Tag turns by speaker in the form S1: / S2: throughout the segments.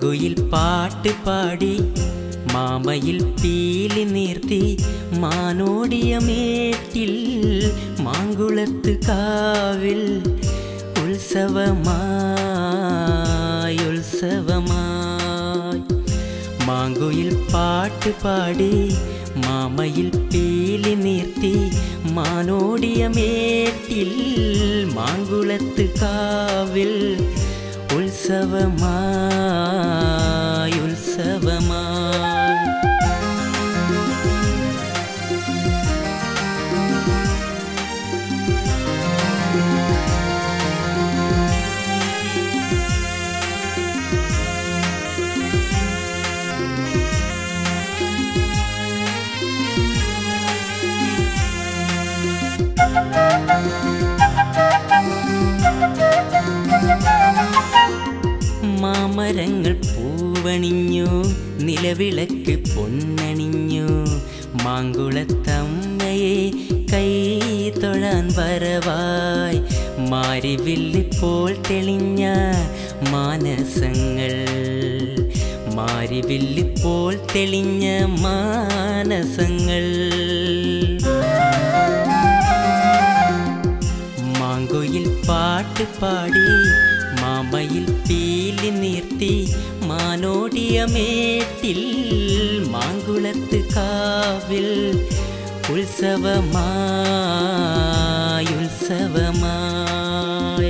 S1: മാങ്കുയിൽ പാട്ട് പാടി മാമയിൽ പീലി നീർത്തി മാനോടിയ മേട്ടിൽ മാങ്കുളത്ത് കാവിൽ ഉത്സവമായി ഉത്സവമായി മാങ്കുയിൽ പാട്ട് പാടി മാമയിൽ പീലി നീർത്തി മാനോടിയ മേട്ടിൽ മാങ്കുളത്ത് കാവിൽ ഉത്സവമായി ഉത്സവമായി മാമരങ്ങൾ പൂവണിഞ്ഞു നിലവിളക്ക് പൊന്നണിഞ്ഞു മാങ്കുളത്തമ്മയെ കൈ തൊഴാൻ വരവായി മാരിവില്ലിപ്പോൾ തെളിഞ്ഞ മാനസങ്ങൾ മാരിവില്ലിപ്പോൾ തെളിഞ്ഞ മാനസങ്ങൾ മാങ്കുയിൽ പാട്ട് പാടി മാമയിൽ പീലി നീർത്തി മാനോടിയ മേട്ടിൽ മാങ്കുളത്ത് കാവിൽ ഉത്സവമായി ഉത്സവമായി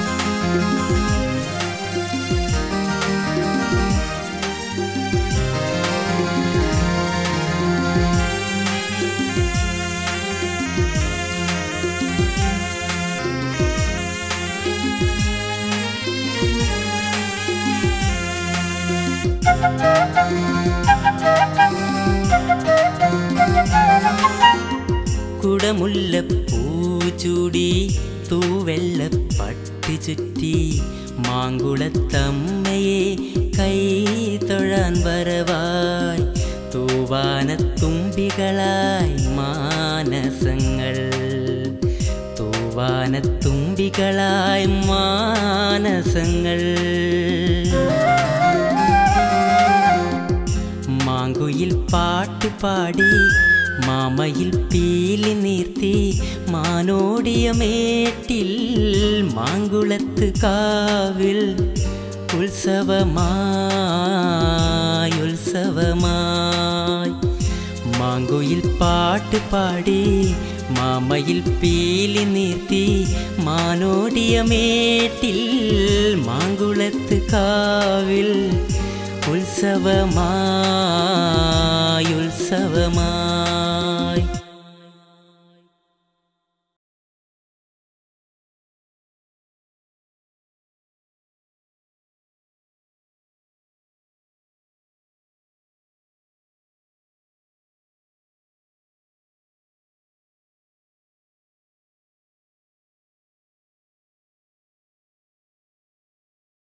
S1: കുടമുല്ലപ്പൂ ചൂടി തൂവെള്ള പട്ട് ചുറ്റി മാങ്കുളത്തമ്മയെ കൈ തൊഴാൻ വരവായി തൂവാനത്തുമ്പികളായി മാനസങ്ങൾ തൂവാനത്തുമ്പികളായി മാനസങ്ങൾ മാങ്കുയിൽ പാട്ട് പാടി മാമയിൽ പീലി നീർത്തി മാനോടിയ മേട്ടിൽ മാങ്കുളത്ത് കാവിൽ ഉത്സവമായി ഉത്സവമായി മാങ്കുയിൽ പാട്ട് പാടി മാമയിൽ പീലി നീർത്തി മാനോടിയ മേട്ടിൽ മാങ്കുളത്ത് കാവിൽ ഉത്സവമായി ഉത്സവമായി